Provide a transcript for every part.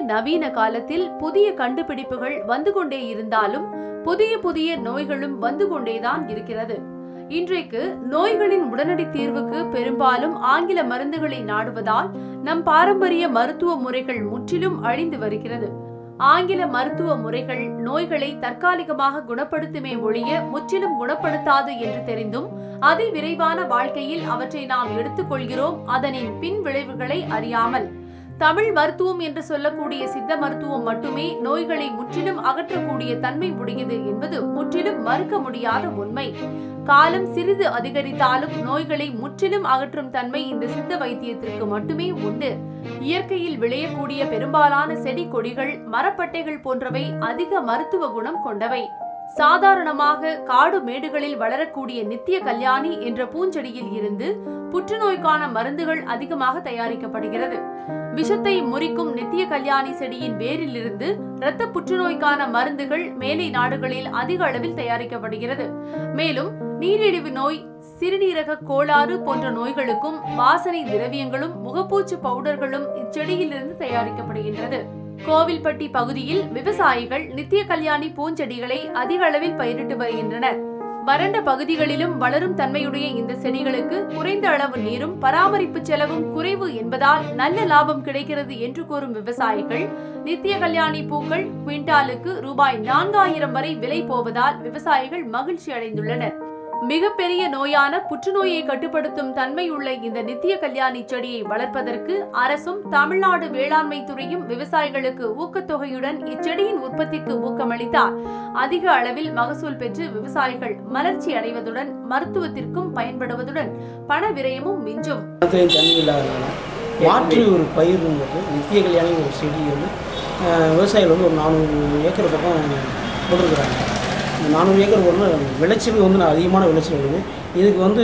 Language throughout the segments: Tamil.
நவீன காலத்தில் புதிய கண்டுபிடிப்புகள் வந்து கொண்டே இருந்தாலும் புதிய புதிய நோய்களும் வந்து கொண்டேதான் இருக்கிறது இன்றைக்கு நோய்களின் உடனடி தீர்வுக்கு பெரும்பாலும் ஆங்கில மருந்துகளை நாடுவதால் நம் பாரம்பரிய மருத்துவ முறைகள் முற்றிலும் அழிந்து வருகிறது ஆங்கில மருத்துவ முறைகள் நோய்களை தற்காலிகமாக குணப்படுத்துமே ஒழிய முற்றிலும் குணப்படுத்தாது என்று தெரிந்தும் அதி விரைவான வாழ்க்கையில் அவற்றை நாம் எடுத்துக்கொள்கிறோம் அதனின் பின் விளைவுகளை அறியாமல் தமிழ் மருத்துவம் என்று சொல்லக்கூடிய சித்த மருத்துவம் மட்டுமே நோய்களை முற்றிலும் அகற்றக்கூடிய தன்மை உடையது என்பது முற்றிலும் மறுக்க முடியாத உண்மை காலம் சிறிது அதிகரித்தாலும் நோய்களை முற்றிலும் அகற்றும் தன்மை இந்த சித்த வைத்தியத்திற்கு மட்டுமே உண்டு இயற்கையில் விளையக்கூடிய பெரும்பாலான செடி கொடிகள் மரப்பட்டைகள் போன்றவை அதிக மருத்துவ குணம் கொண்டவை சாதாரணமாக காடு மேடுகளில் வளரக்கூடிய நித்திய கல்யாணி என்ற பூஞ்செடியில் இருந்து புற்றுநோய்க்கான மருந்துகள் அதிகமாக தயாரிக்கப்படுகிறது விஷத்தை முறிக்கும் நித்திய கல்யாணி செடியின் வேரிலிருந்து இரத்த புற்றுநோய்க்கான மருந்துகள் மேலை நாடுகளில் அதிக அளவில் தயாரிக்கப்படுகிறது மேலும் நீரிழிவு நோய் சிறுநீரக கோளாறு போன்ற நோய்களுக்கும் வாசனை திரவியங்களும் முகப்பூச்சு பவுடர்களும் இச்செடியிலிருந்து தயாரிக்கப்படுகின்றது கோவில்பட்டி பகுதியில் விவசாயிகள் நித்திய கல்யாணி பூஞ்செடிகளை அதிக அளவில் பயிரிட்டு வருகின்றனர் வறண்ட பகுதிகளிலும் வளரும் தன்மையுடைய இந்த செடிகளுக்கு குறைந்த அளவு நீரும் பராமரிப்பு செலவும் குறைவு என்பதால் நல்ல லாபம் கிடைக்கிறது என்று கூறும் விவசாயிகள் நித்திய கல்யாணி பூக்கள் குவிண்டாலுக்கு ரூபாய் நான்காயிரம் வரை விலை போவதால் விவசாயிகள் மகிழ்ச்சி அடைந்துள்ளனர் மிகப்பெரிய நோயான புற்றுநோயை கட்டுப்படுத்தும் தன்மையுள்ள இந்த நித்திய கல்யாணி செடியை வளர்ப்பதற்கு அரசும் தமிழ்நாடு வேளாண்மை துறையும் விவசாயிகளுக்கு ஊக்கத்தொகையுடன் இச்செடியின் உற்பத்திக்கு ஊக்கமளித்தால் அதிக அளவில் மகசூல் பெற்று விவசாயிகள் மலர்ச்சி அடைவதுடன் மருத்துவத்திற்கும் பயன்படுவதுடன் பண விரயமும் மிஞ்சும் நிலத்துலையும் தண்ணி இல்லாதனால மாற்று ஒரு பயிர்ங்கிறது நித்திய கல்யாணி ஒரு செடி வந்து அஹ், விவசாயிகள் வந்து ஒரு நானூறு ஏக்கர் பக்கம் போட்டிருக்கிறாங்க இந்த நானூறு ஏக்கர் போடணும் விளைச்சல் வந்து நான் அதிகமான விளைச்சல் வருது இதுக்கு வந்து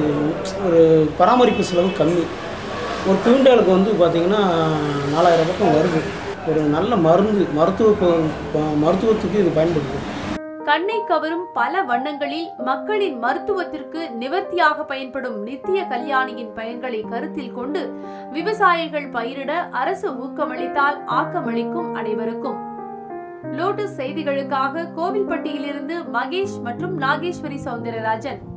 ஒரு பராமரிப்பு செலவு கம்மி ஒரு குவிண்டாலுக்கு வந்து பார்த்திங்கன்னா நாலாயிரம் பக்கம் வருது ஒரு நல்ல மருந்து மருத்துவ ப- மருத்துவத்துக்கு இது பயன்படுது கண்ணை கவரும் பல வண்ணங்களில் மக்களின் மருத்துவத்திற்கு நிவர்த்தியாக பயன்படும் நித்திய கல்யாணியின் பயன்களை கருத்தில் கொண்டு விவசாயிகள் பயிரிட அரசு ஊக்கமளித்தால் ஆக்கமளிக்கும் அனைவருக்கும் லோட்டஸ் செய்திகளுக்காக கோவில்பட்டியிலிருந்து மகேஷ் மற்றும் நாகேஸ்வரி சவுந்தரராஜன்